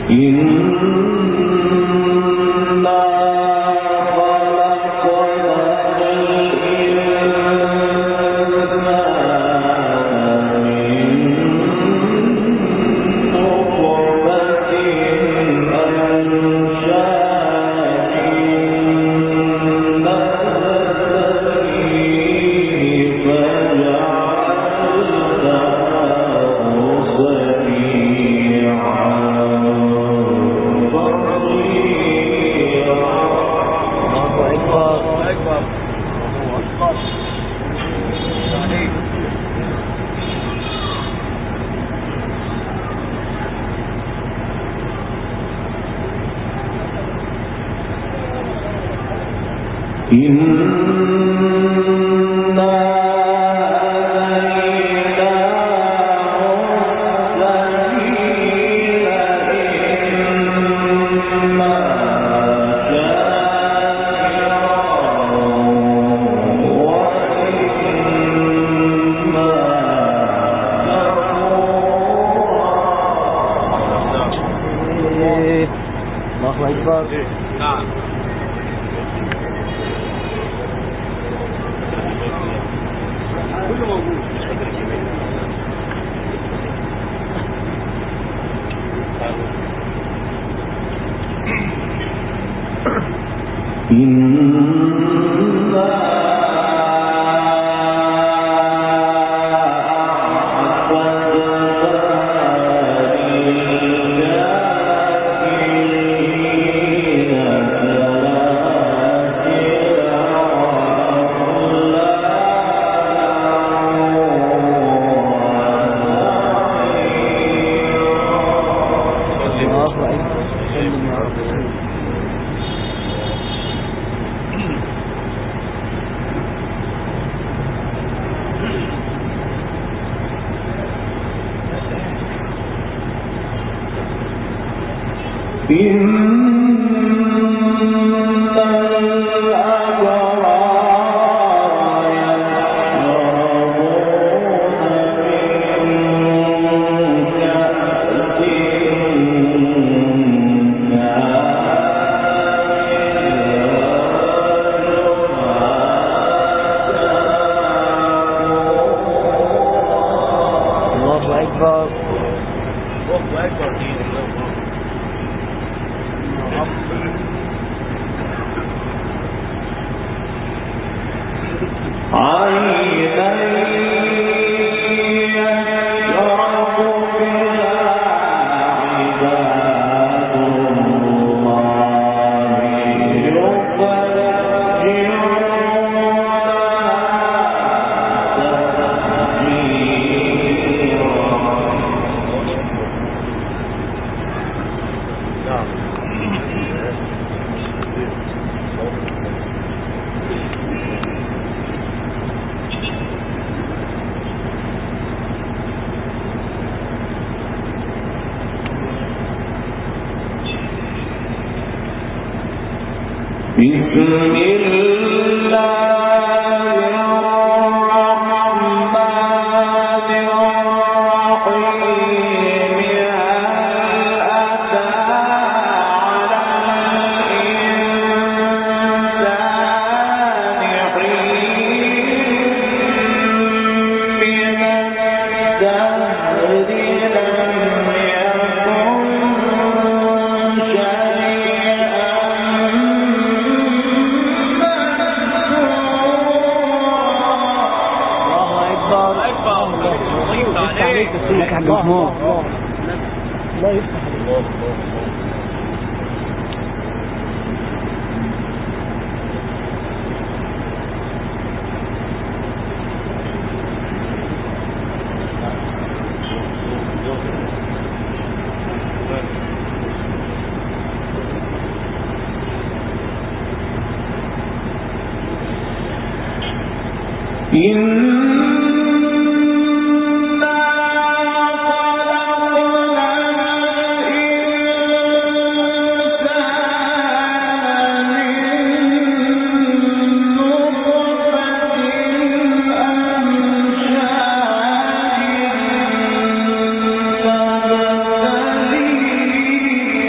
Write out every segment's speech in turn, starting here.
الله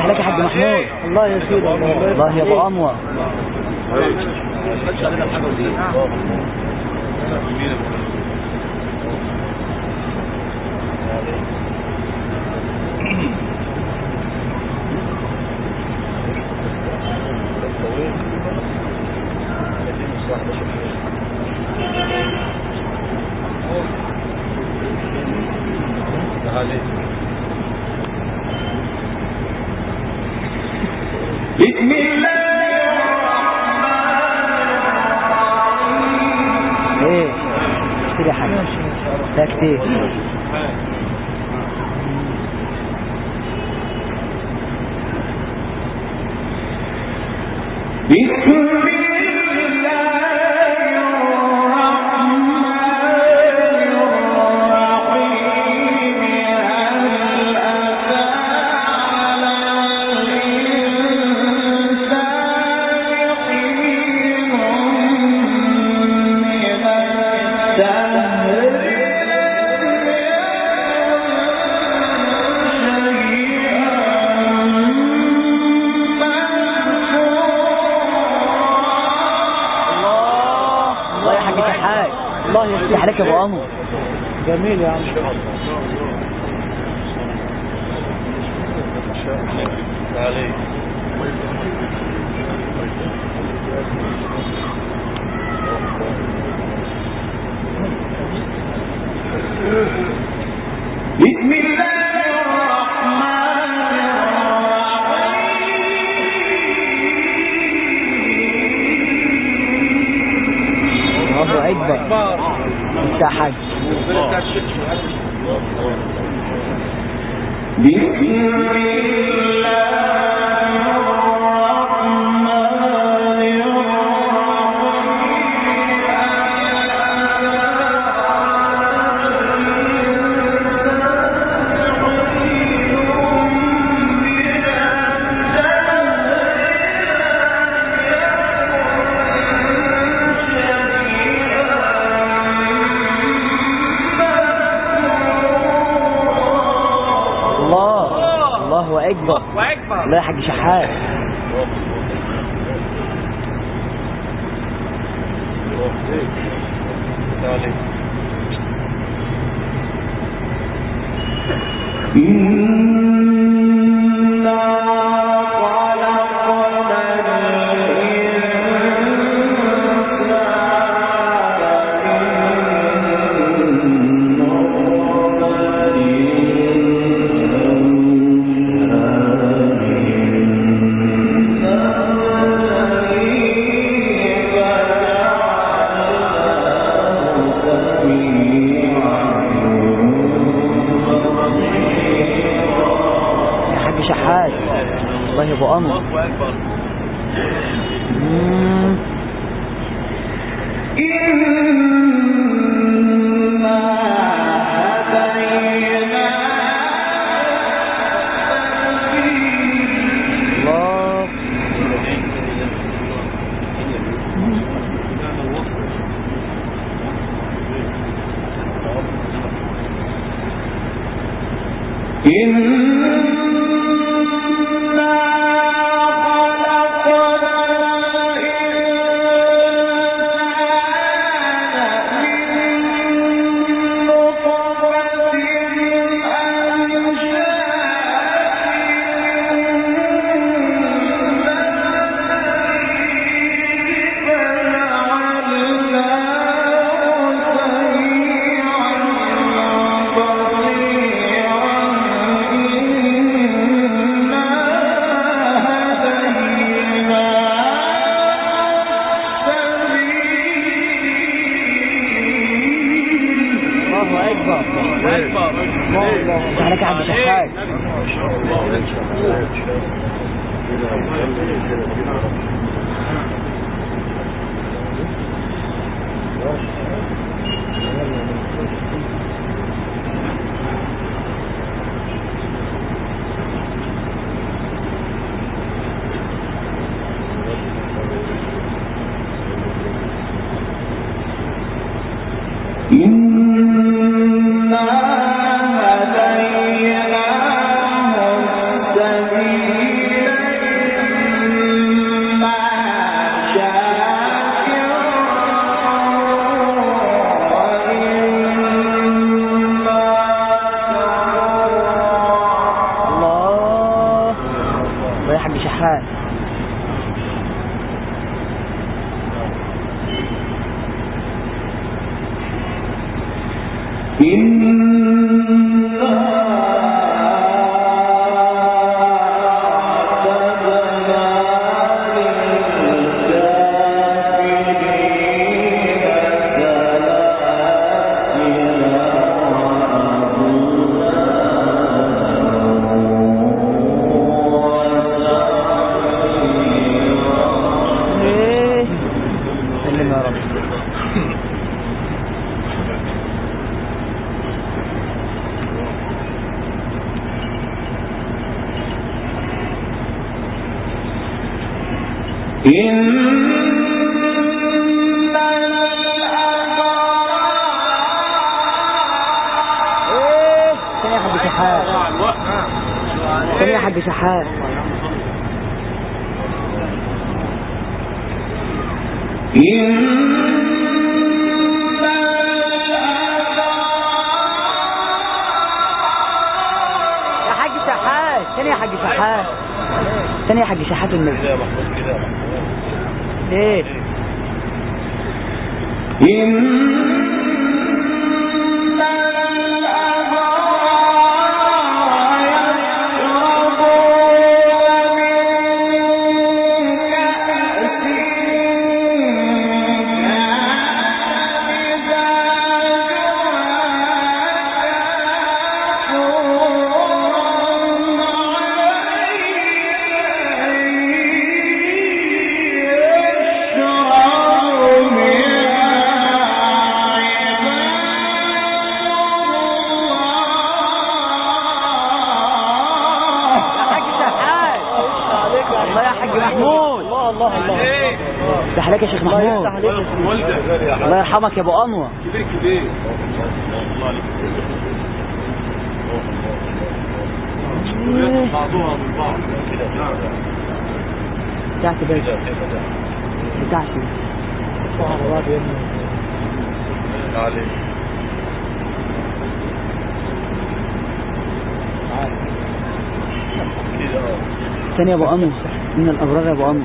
يفتح لك يا حاج محمود الله يا سيدي الله يا ابو انور بسم الله ايه كتير يا حاج ده كتير بسم الله الرحمن الرحيم هل أتى على الإنسان حين من الدهر الله يا حاج شحات الله يفتح لك يا ابو انور جميل يا عم بسم الله الرحمن الله اكبر انت يا حاج بسم الله الرحمن الله الله اكبر الله يا حاج شحات إنا خلقنا الإنسان من يا حاج شحات الله يا ابو انور مم. إنا هدينا الله إنا خلقنا الإنسان من نطفة الله اكبر الله الله يفتح لك يا حاج شحات إنا هديناه السبيل حاج شحات ايه سلم يا رب ايه ثانية يا حاج شحات ثانية يا حاج شحات يا حاج شحات ثانية يا حاج شحات ثانية يا حاج شحات النبي ايه يا حاج شحات الله يا حاج محمود الله الله الله ده حلاك يا شيخ الله محمود يفتح عليك يا سيدي. الله يرحمك يا ابو انور كبير كبير بعضها من بعض بتاعتي باشا بتاعتي سبحان الله يا ابني. عليك كده اه ثانية يا ابو انور من الابرار يا ابو انور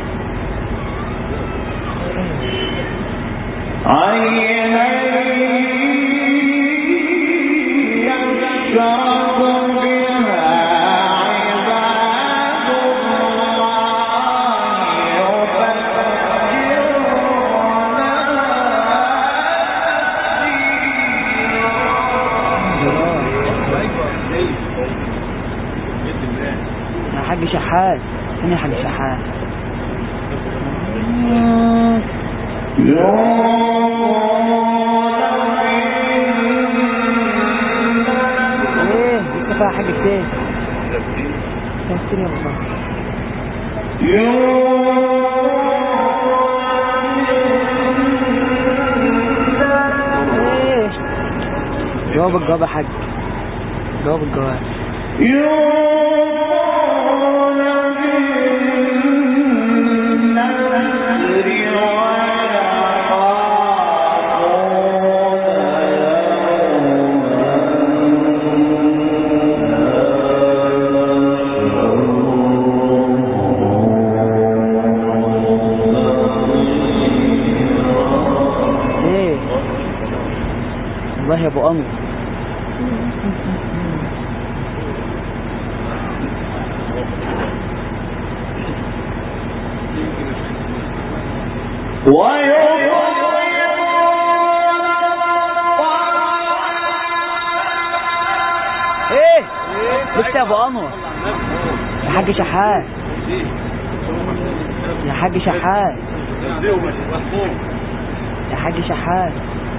يا حاج شحات ثانية يا حاج شحات ايه لسه فيها حاجة كتير كتير يا ابو بكر ايه جواب الجواب يا حاج جواب الجواب ايه والله يا ابو انور ايه لسه يا ابو انور يا حاج شحات يا حاج شحات يا حاج شحات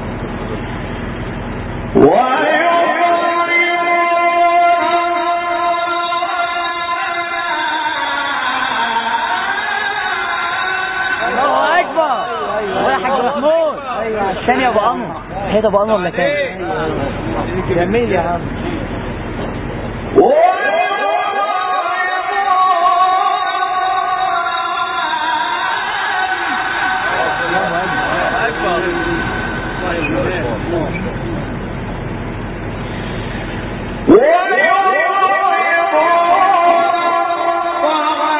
الله اكبر الله يا حاج محمود ثاني يا ابو انور هي ده ابو انور ولا تاني جميل يا عم ويطيب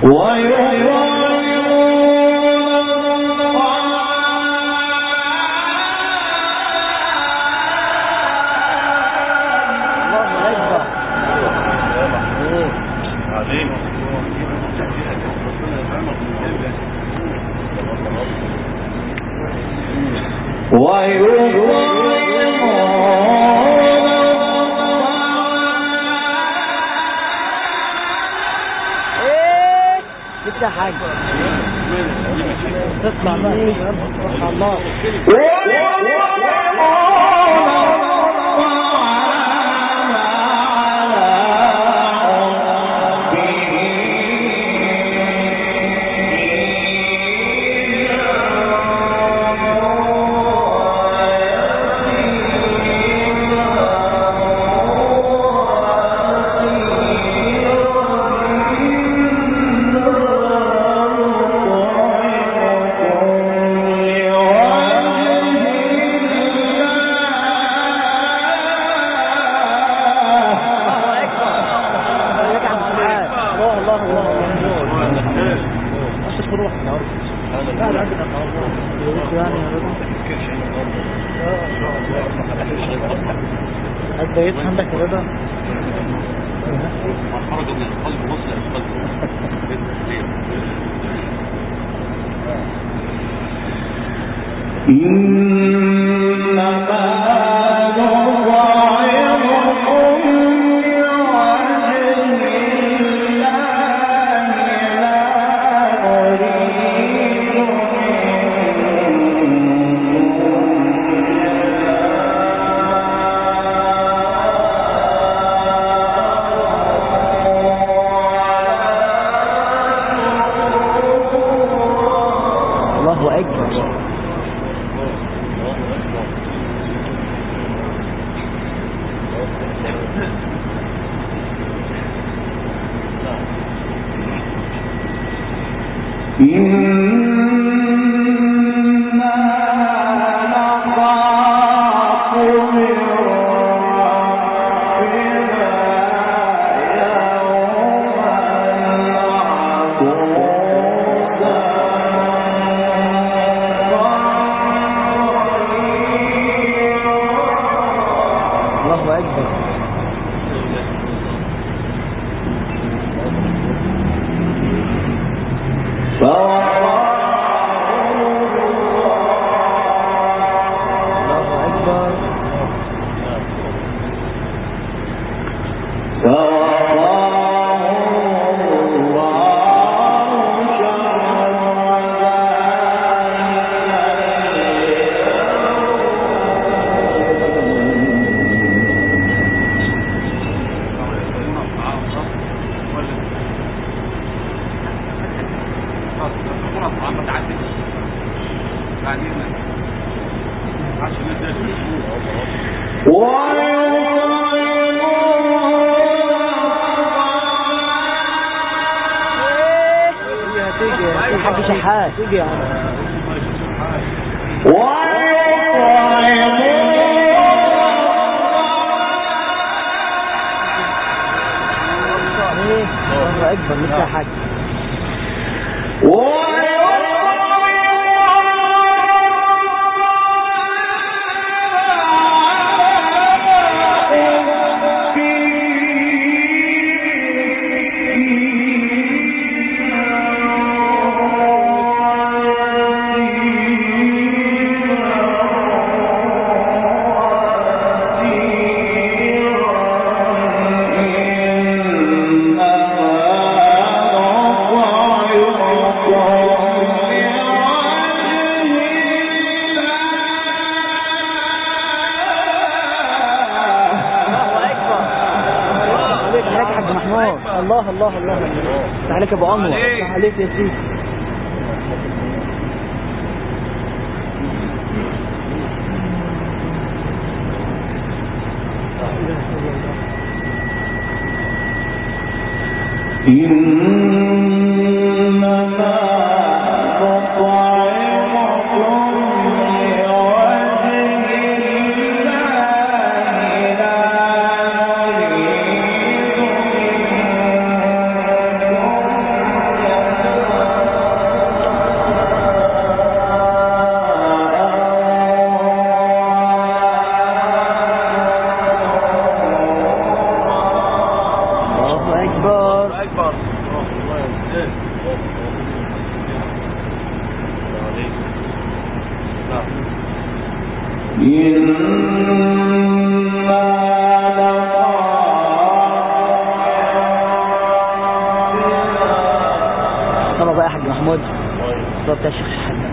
الله اكبر عليم ايه لسه حاجه تطلع بقى سبحان الله الله الله الله الله اشوف روح انت ايه عندك يا رضا خرج من القلب وصل القلب الله اكبر الله اكبر الله اكبر تيجي يا حاج شحات تيجي يا عم ايه الله اكبر لسه حاج عليك عليك يا حاج محمود الله الله الله الله عليك يا ابو انور عليك يا سيدي إنما طلع بقى يا حاج محمود الصلاة بتاع الشيخ شحاتة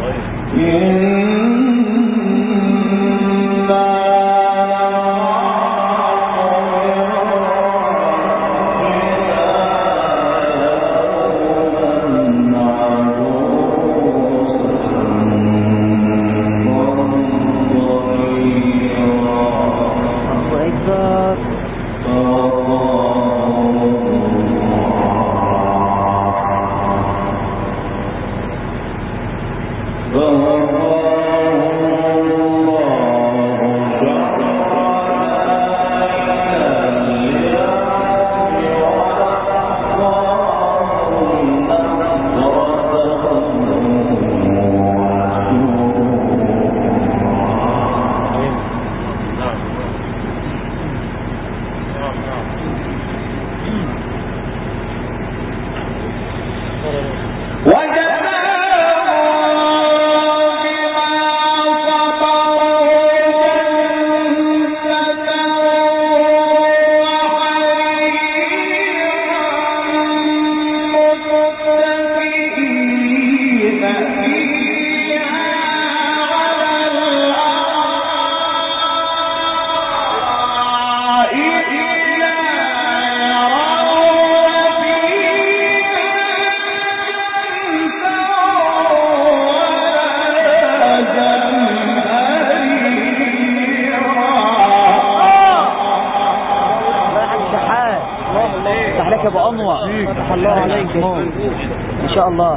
الله أكبر الله يا حاج شحات افتح لك يا ابو انور فتح الله عليك ما شاء الله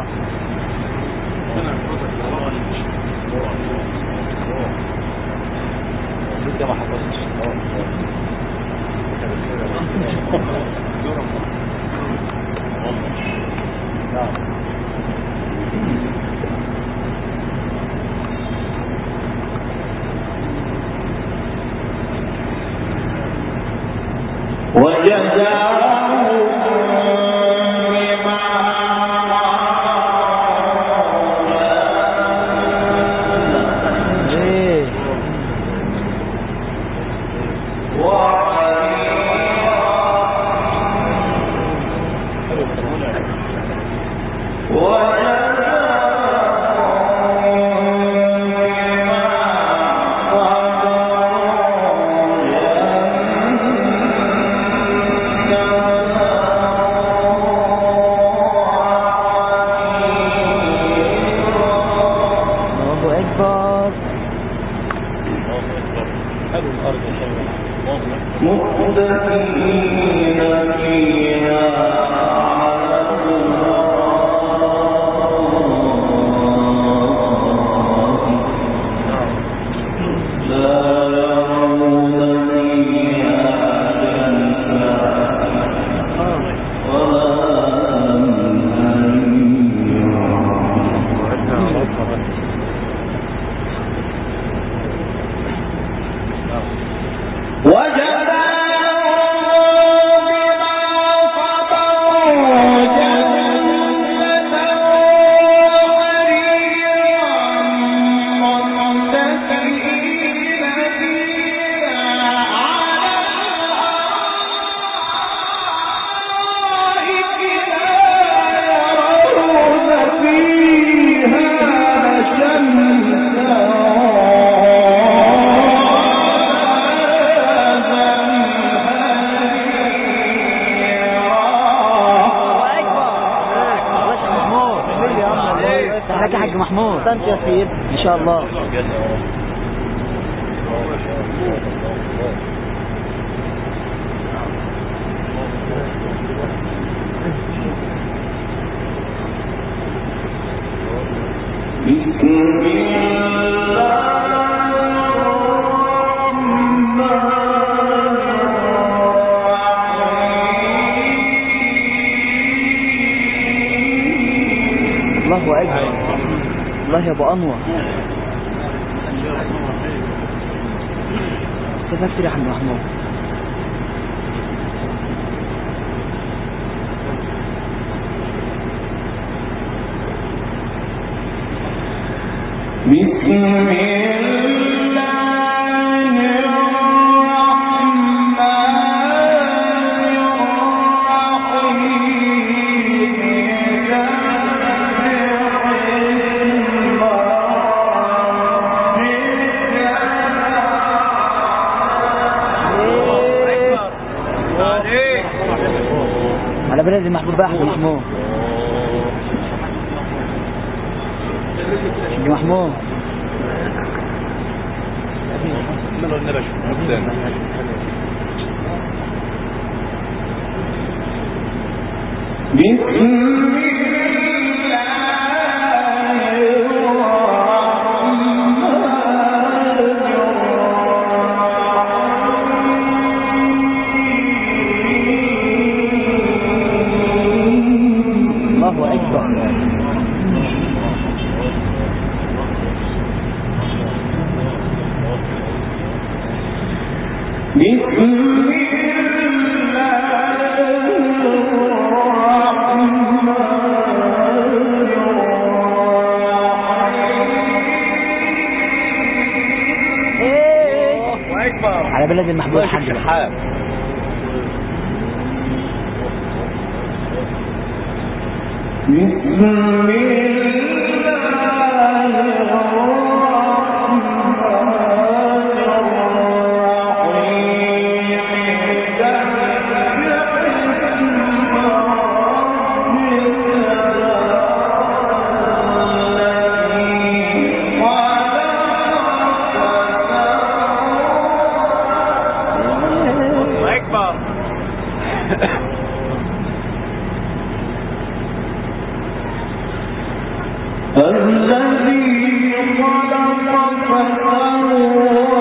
ايه الله اكبر حلو الارض يا شباب الله اكبر الله يا شيخ محمود افتح لك يا حاج محمود انت يا سيد ما شاء الله الله اكبر الله يا ابو انور تفكر يا حاج محمود بسم الله بلد المحبوب بقى حاج محمود حاج محمود منو النبش مبدأ الله اكبر على بلد المحبوب حاج شحات أكبر الذي خلق فسوى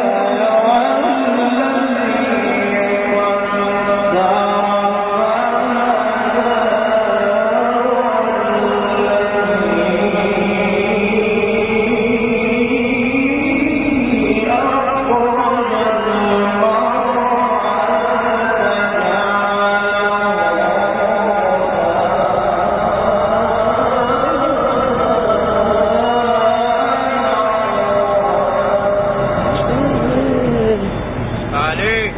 عليك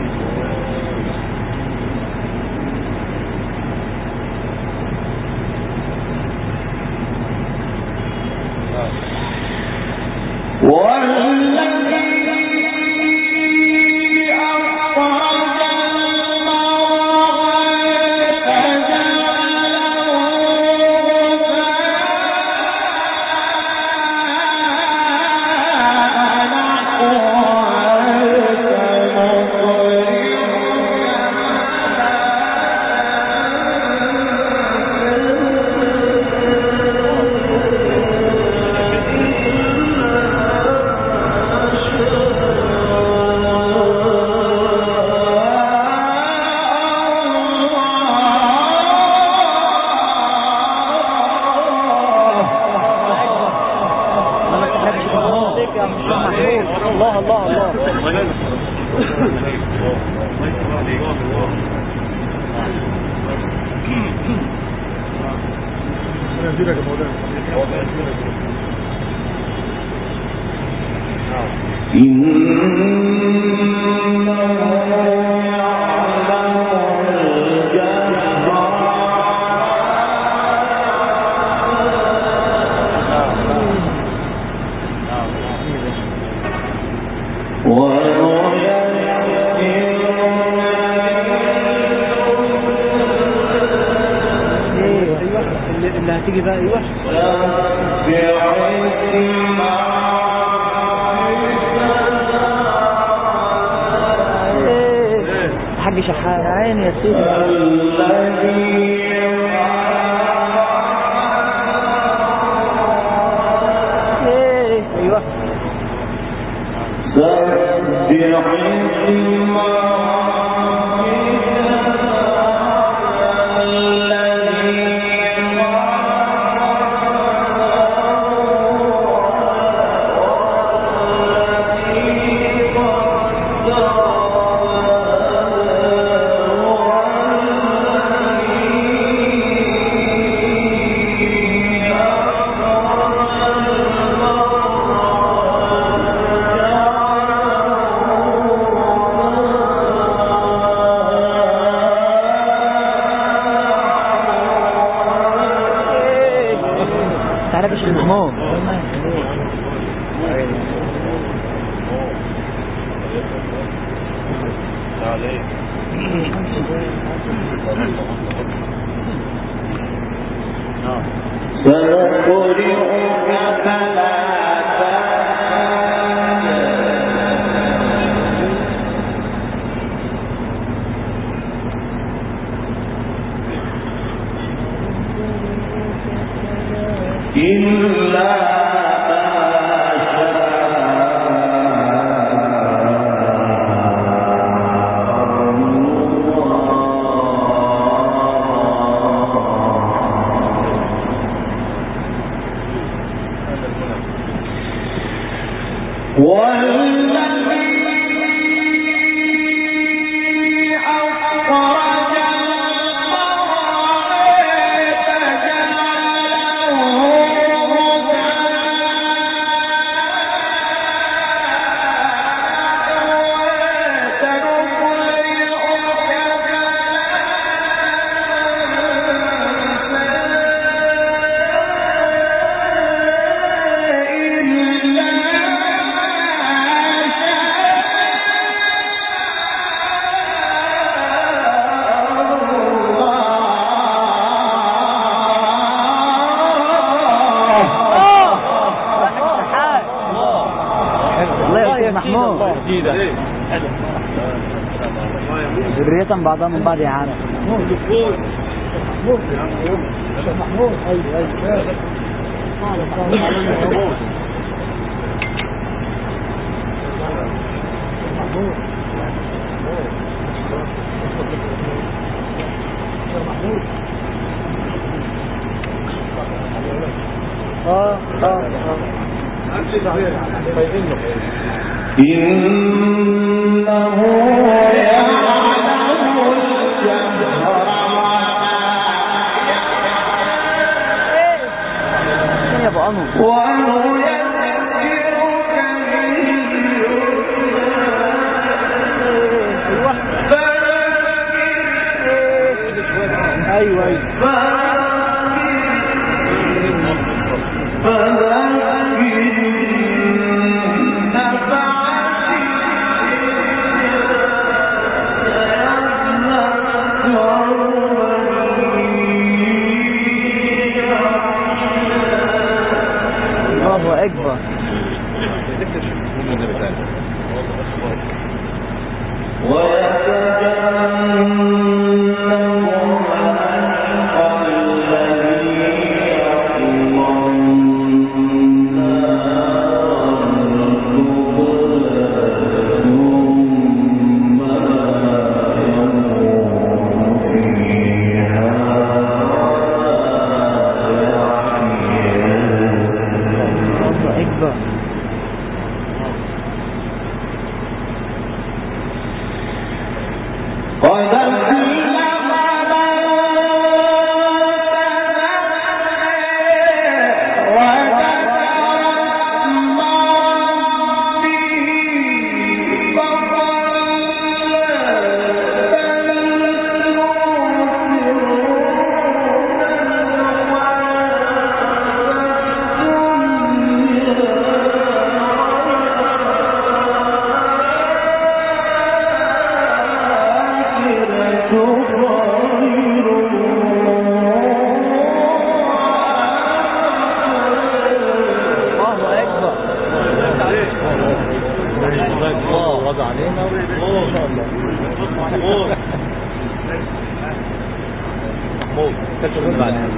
الله الله الله اللي اللي هتيجي بقى ايوه حاج شحات يا عيني يا سيدي إيه، ايوه تعالى باش محمود عليك سنقرئك فلا تنسى إلا والذي أخرج المرعى فجعله الله يا محمود جديدة ذرية بعضها من بعض يا عم اه اه إنه يعلم الجهر يا ابو انور ونيسرك لليسر ايوه ايوه الله اكبر الله اكبر قد أفلح من تزكى وذكر اسم ربه فصلى بل الله اكبر الله وضع علينا ما شاء الله محمود محمود كتب بعدين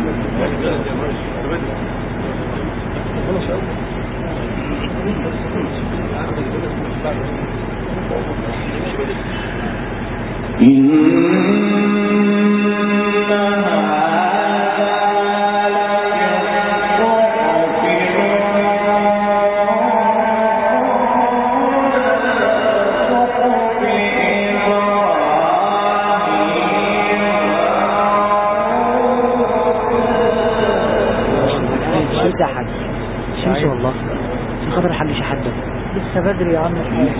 شيت يا حاج شمس والله عشان خاطر الحاج شحات ده لسه بدري يا عم الحاج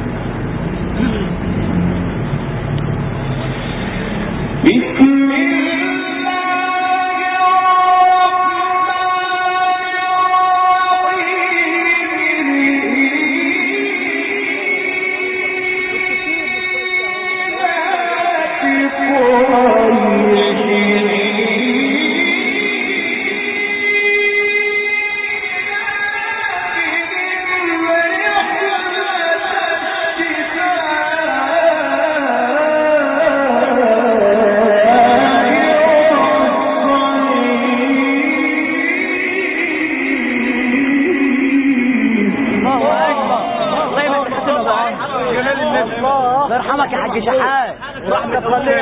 بسم الله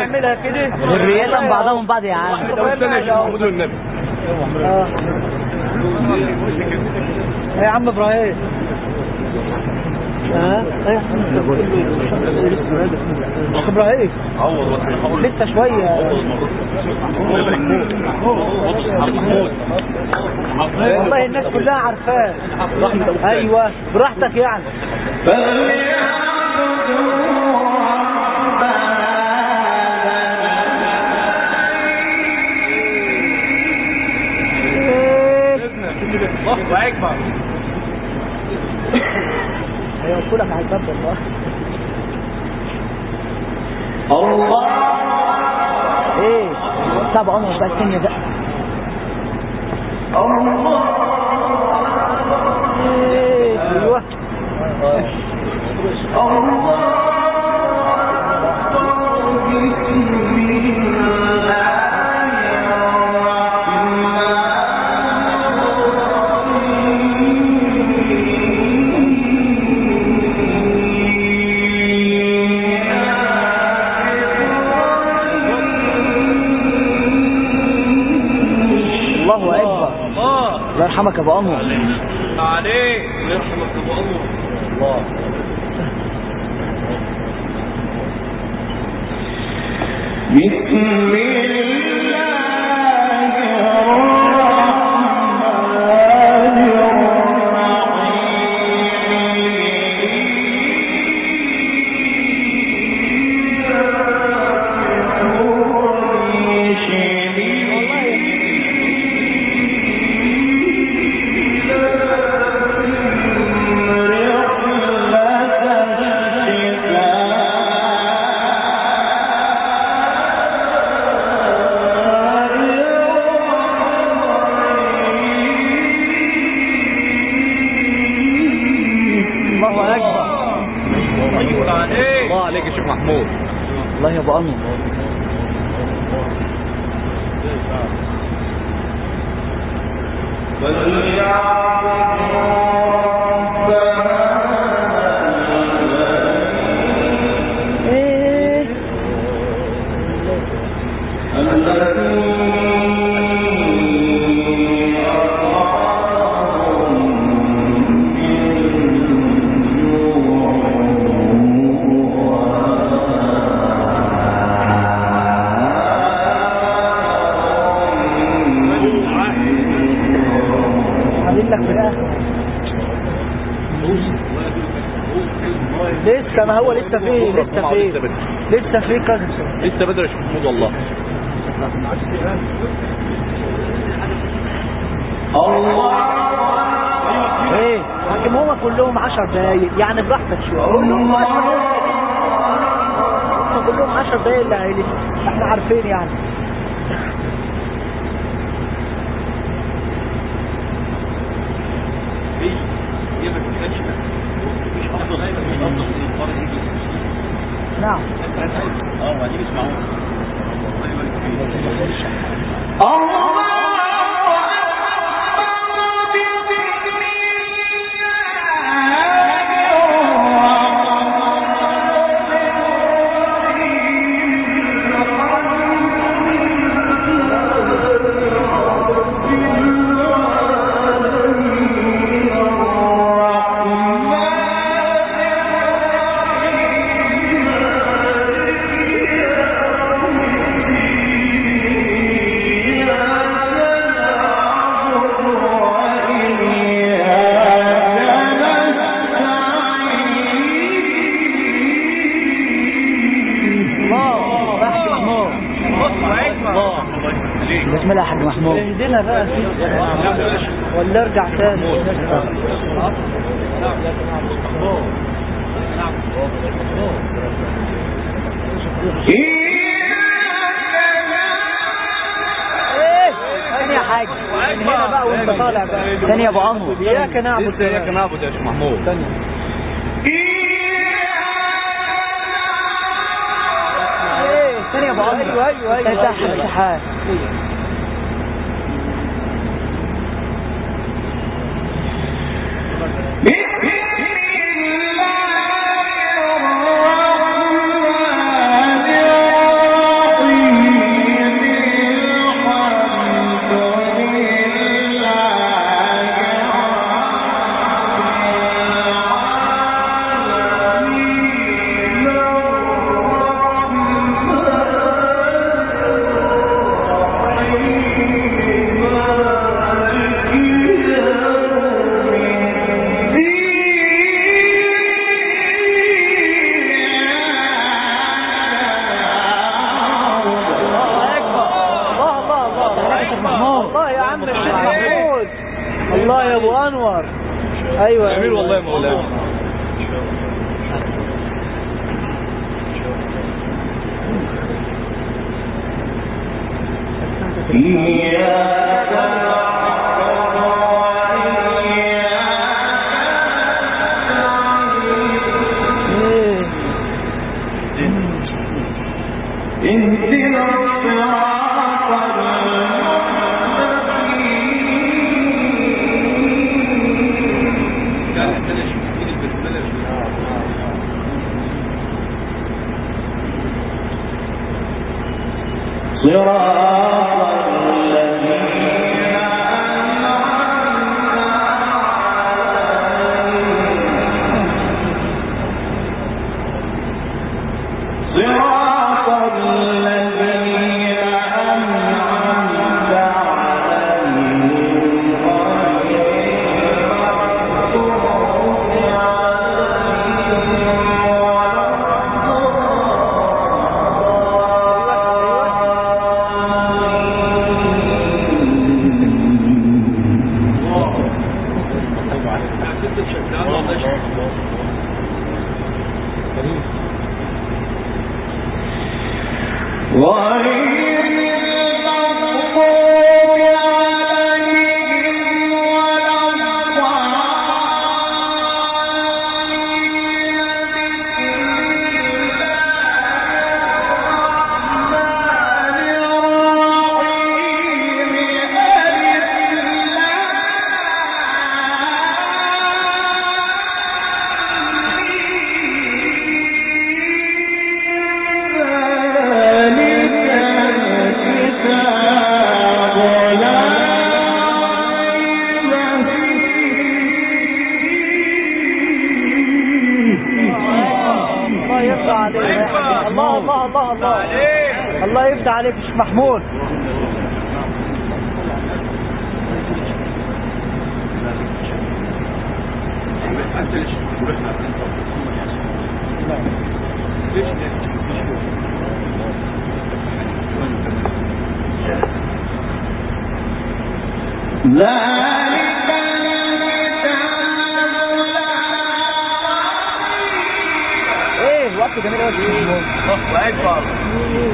نعملها كده ذرية بعضها من بعض يا عم اه يا عم ابراهيم ها ايه اخ ابراهيم لسه شويه والله الناس كلها عارفاه ايوه براحتك يعني هيوصلك على الباب والله ايه طب عمر بقى الثانية بقى ايه ايوه الله اكبر الله يرحمك يا ابو انور عليك يرحمك ابو انور الله بسم الله الرحمن الله اكبر طيب عليك الله عليك يا شيخ محمود الله يا ابو انور ايه عامل لك في الاخر لسه ما هو لسه فيه لسه فيه لسه فيه كذا لسه بدري يا شيخ محمود والله ايه لكن هما كلهم 10 دقايق يعني براحتك شويه كلهم 10 دقايق هم كلهم 10 دقايق اللي هيلي احنا عارفين يعني هي ما كانتش مش افضل مش افضل من الفرد يجي نعم اه وبعدين اسمعوا الله بحث محمود بسم الله يا حاج محمود اهدنا بقى كده ولا ارجع تاني ايه ثاني يا حاج من هنا بقى وانت طالع بقى ثاني يا ابو انور اياك نعبد لسه اياك نعبد يا شيخ محمود ايه ثاني يا ابو انور ايوه ايوه ايوه تزحف سحاب بسم الله الرحمن ايوه جميل والله يا مولانا إياك نعبد اهدنا الصراط صراط الذين أنعمت عليهم صراط الذين أنعمت عليهم غير المغضوب غير المغضوب عليهم ولا الله يفتح عليك الله الله الله الله الله يفتح عليك يا شيخ محمود ذلك ايه وقت جميل قوي يا شيخ محمود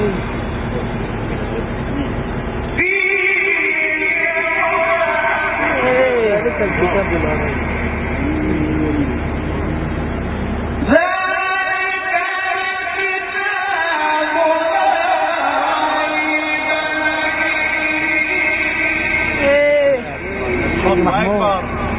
ايه لسه الكتاب دلوقتي ايه شيخ محمود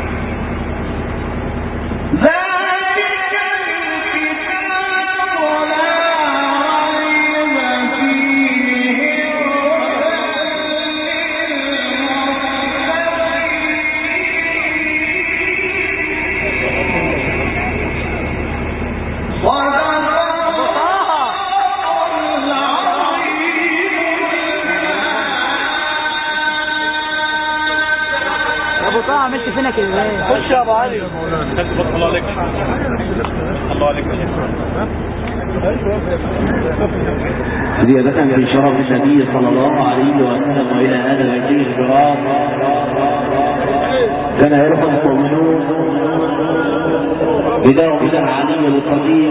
يا ابو طه عملت فينا كده ازاي خش يا ابو علي الله عليك الله عليك زيادة في شرف النبي صلى الله عليه وسلم وإلى آل بيته الكرام كان يرفع المؤمنون بدار إلى العلي القدير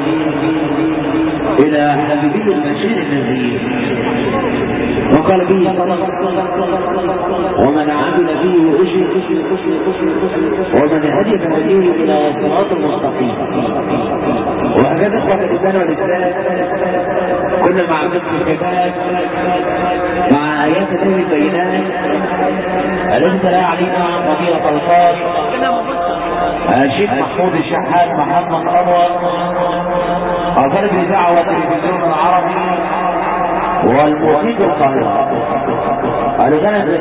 إلى حبيبي البشير النذير وقال به صلى الله عليه وسلم ومن عمل به أجر ومن هدي فهديه إلى صراط المستقيم وهكذا اخوة الإيمان والإسلام كنا مع ذكر الكتاب مع آيات الله البينات التي تلا علينا فضيلة القاضي الشيخ محمود الشحات محمد أنور أرسل الإذاعة والتلفزيون العربي والموسيقى القاهرة الذي كانت